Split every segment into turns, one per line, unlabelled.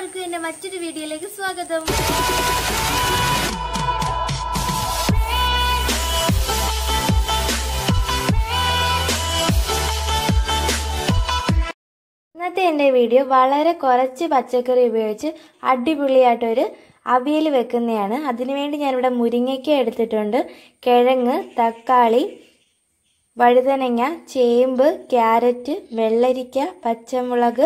എല്ലാവർക്കും എന്റെ മറ്റൊരു വീഡിയോയിലേക്ക് സ്വാഗതം ഇന്നത്തെ എൻ്റെ വീഡിയോ വളരെ കുറച്ച് പച്ചക്കറി ഉപയോഗിച്ച് അടിപൊളിയായിട്ടൊരു അവിയൽ വെക്കുന്നതാണ് അതിനുവേണ്ടി ഞാനിവിടെ മുരിങ്ങയ്ക്ക എടുത്തിട്ടുണ്ട് കിഴങ്ങ് തക്കാളി വഴുതനങ്ങ ചേമ്പ് ക്യാരറ്റ് വെള്ളരിക്ക പച്ചമുളക്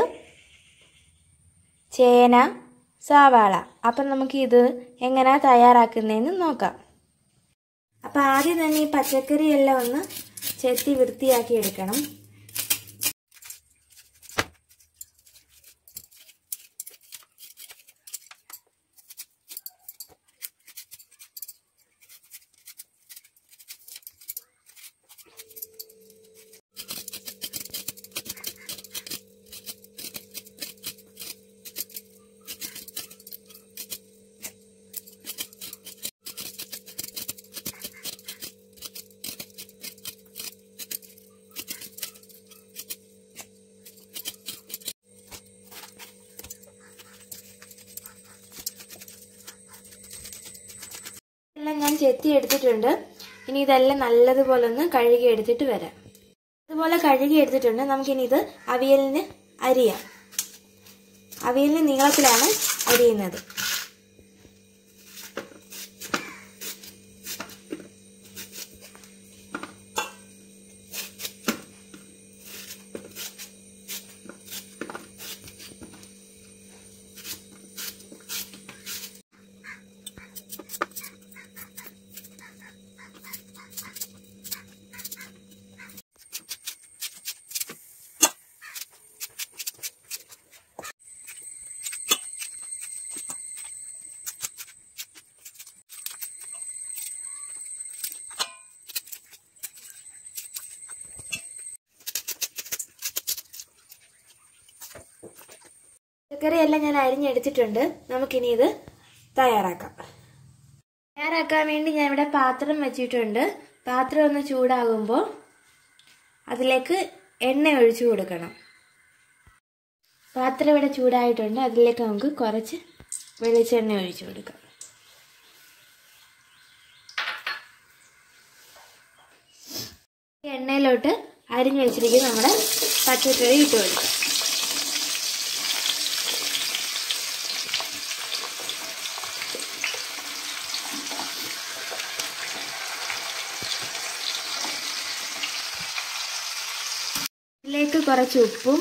ചേന സവാള അപ്പം നമുക്ക് ഇത് എങ്ങനെയാ തയ്യാറാക്കുന്നതെന്ന് നോക്കാം അപ്പം ആദ്യം തന്നെ ഈ പച്ചക്കറി എല്ലാം ഒന്ന് ചെത്തി വൃത്തിയാക്കി എടുക്കണം എല്ലാം ഞാൻ ചെത്തി എടുത്തിട്ടുണ്ട് ഇനി ഇതെല്ലാം നല്ലതുപോലെ ഒന്ന് കഴുകി എടുത്തിട്ട് വരാം അതുപോലെ കഴുകി എടുത്തിട്ടുണ്ട് നമുക്കിനി ഇത് അവിയലിന് അരിയാം അവിയലിന് നീളത്തിലാണ് അരിയുന്നത് പച്ചക്കറിയെല്ലാം ഞാൻ അരിഞ്ഞെടുത്തിട്ടുണ്ട് നമുക്കിനി ഇത് തയ്യാറാക്കാം തയ്യാറാക്കാൻ വേണ്ടി ഞാൻ ഇവിടെ പാത്രം വെച്ചിട്ടുണ്ട് പാത്രം ഒന്ന് ചൂടാകുമ്പോൾ അതിലേക്ക് എണ്ണ ഒഴിച്ചു കൊടുക്കണം പാത്രം ഇവിടെ ചൂടായിട്ടുണ്ട് അതിലേക്ക് നമുക്ക് കുറച്ച് വെളിച്ചെണ്ണ ഒഴിച്ചു കൊടുക്കാം ഈ എണ്ണയിലോട്ട് അരിഞ്ഞു വെച്ചിരിക്കുന്ന നമ്മുടെ പച്ചക്കറി ഇട്ട് കൊടുക്കാം ഇതിലേക്ക് കുറച്ച് ഉപ്പും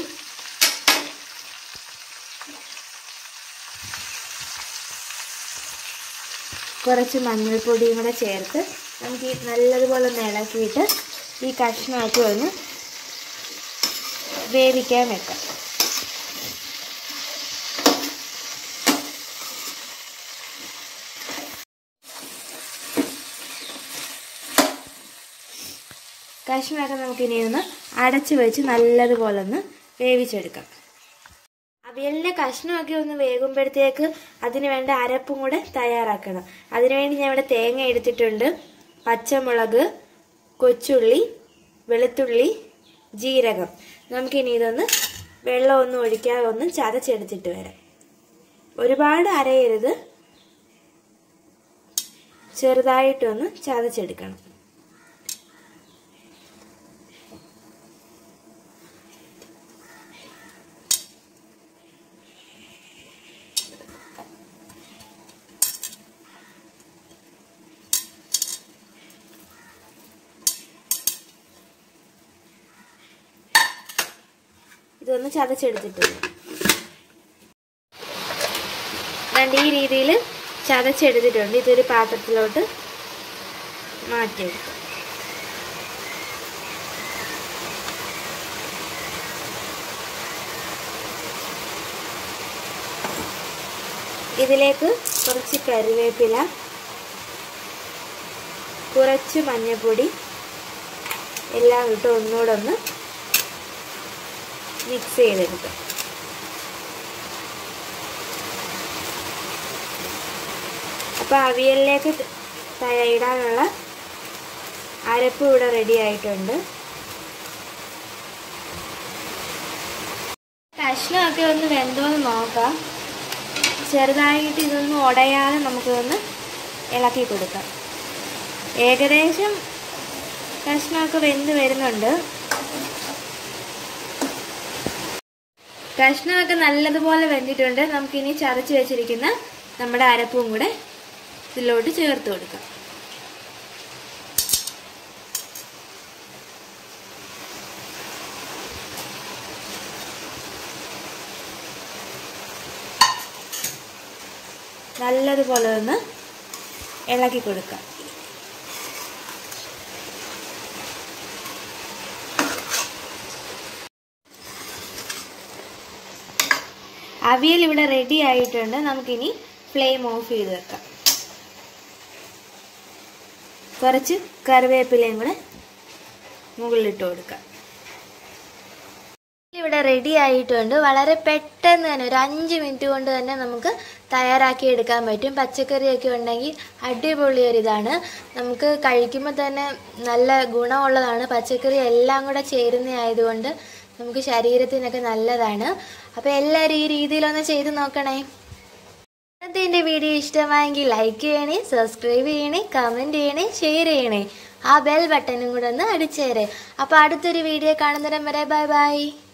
കുറച്ച് മഞ്ഞൾപ്പൊടിയും കൂടെ ചേർത്ത് നമുക്ക് ഈ നല്ലതുപോലെ ഒന്ന് ഇളക്കിയിട്ട് ഈ കഷ്ണമൊക്കെ ഒന്ന് വേവിക്കാൻ വെക്കാം കഷ്ണമൊക്കെ നമുക്കിനി ഒന്ന് അടച്ചു വെച്ച് നല്ലതുപോലെ ഒന്ന് വേവിച്ചെടുക്കാം അവിയലിൻ്റെ കഷ്ണമൊക്കെ ഒന്ന് വേകുമ്പോഴത്തേക്ക് അതിന് വേണ്ട അരപ്പും കൂടെ തയ്യാറാക്കണം അതിനുവേണ്ടി ഞാൻ ഇവിടെ തേങ്ങ എടുത്തിട്ടുണ്ട് പച്ചമുളക് കൊച്ചുള്ളി വെളുത്തുള്ളി ജീരകം നമുക്കിനി ഇതൊന്ന് വെള്ളമൊന്നും ഒഴിക്കാതെ ഒന്ന് ചതച്ചെടുത്തിട്ട് വരാം ഒരുപാട് അരയരുത് ചെറുതായിട്ടൊന്ന് ചതച്ചെടുക്കണം ഇതൊന്ന് ചതച്ചെടുത്തിട്ടുണ്ട് രണ്ട് ഈ രീതിയിൽ ചതച്ചെടുത്തിട്ടുണ്ട് ഇതൊരു പാത്രത്തിലോട്ട് മാറ്റിയെടുക്കും ഇതിലേക്ക് കുറച്ച് കറിവേപ്പില കുറച്ച് മഞ്ഞൾപ്പൊടി എല്ലാം ഇട്ട് ഒന്നുകൂടെ ഒന്ന് മിക്സ് ചെയ്തെടുക്കാം അപ്പോൾ അവിയലിലേക്ക് ഇടാനുള്ള അരപ്പ് ഇവിടെ റെഡി ആയിട്ടുണ്ട് കഷ്ണമൊക്കെ ഒന്ന് വെന്തോന്ന് നോക്കാം ചെറുതായിട്ട് ഇതൊന്നും ഉടയാതെ നമുക്കിതൊന്ന് ഇളക്കി കൊടുക്കാം ഏകദേശം കഷ്ണമൊക്കെ വെന്ത് വരുന്നുണ്ട് കഷ്ണമൊക്കെ നല്ലതുപോലെ വെന്തിട്ടുണ്ട് നമുക്കിനി ചതച്ച് വെച്ചിരിക്കുന്ന നമ്മുടെ അരപ്പും കൂടെ ഇതിലോട്ട് ചേർത്ത് കൊടുക്കാം നല്ലതുപോലെ ഒന്ന് ഇളക്കി കൊടുക്കാം അവിയൽ ഇവിടെ റെഡി ആയിട്ടുണ്ട് നമുക്കിനി ഫ്ലെയിം ഓഫ് ചെയ്ത് വെക്കാം കുറച്ച് കറിവേപ്പിലയും കൂടെ മുകളിലിട്ട് കൊടുക്കാം ഇവിടെ റെഡി ആയിട്ടുണ്ട് വളരെ പെട്ടെന്ന് തന്നെ ഒരു അഞ്ച് മിനിറ്റ് കൊണ്ട് തന്നെ നമുക്ക് തയ്യാറാക്കി എടുക്കാൻ പറ്റും പച്ചക്കറിയൊക്കെ ഉണ്ടെങ്കിൽ അടിപൊളി ഒരു ഇതാണ് നമുക്ക് കഴിക്കുമ്പോൾ തന്നെ നല്ല ഗുണമുള്ളതാണ് പച്ചക്കറി എല്ലാം കൂടെ ചേരുന്ന ആയതുകൊണ്ട് നമുക്ക് ശരീരത്തിനൊക്കെ നല്ലതാണ് അപ്പോൾ എല്ലാവരും ഈ രീതിയിലൊന്ന് ചെയ്ത് നോക്കണേ ഇന്നത്തെ എൻ്റെ വീഡിയോ ഇഷ്ടമായെങ്കിൽ ലൈക്ക് ചെയ്യണേ സബ്സ്ക്രൈബ് ചെയ്യണേ കമൻറ്റ് ചെയ്യണേ ഷെയർ ചെയ്യണേ ആ ബെൽ ബട്ടണും കൂടെ ഒന്ന് അടിച്ചേരെ അപ്പോൾ അടുത്തൊരു വീഡിയോ കാണുന്നതിരം വരെ ബൈ ബൈ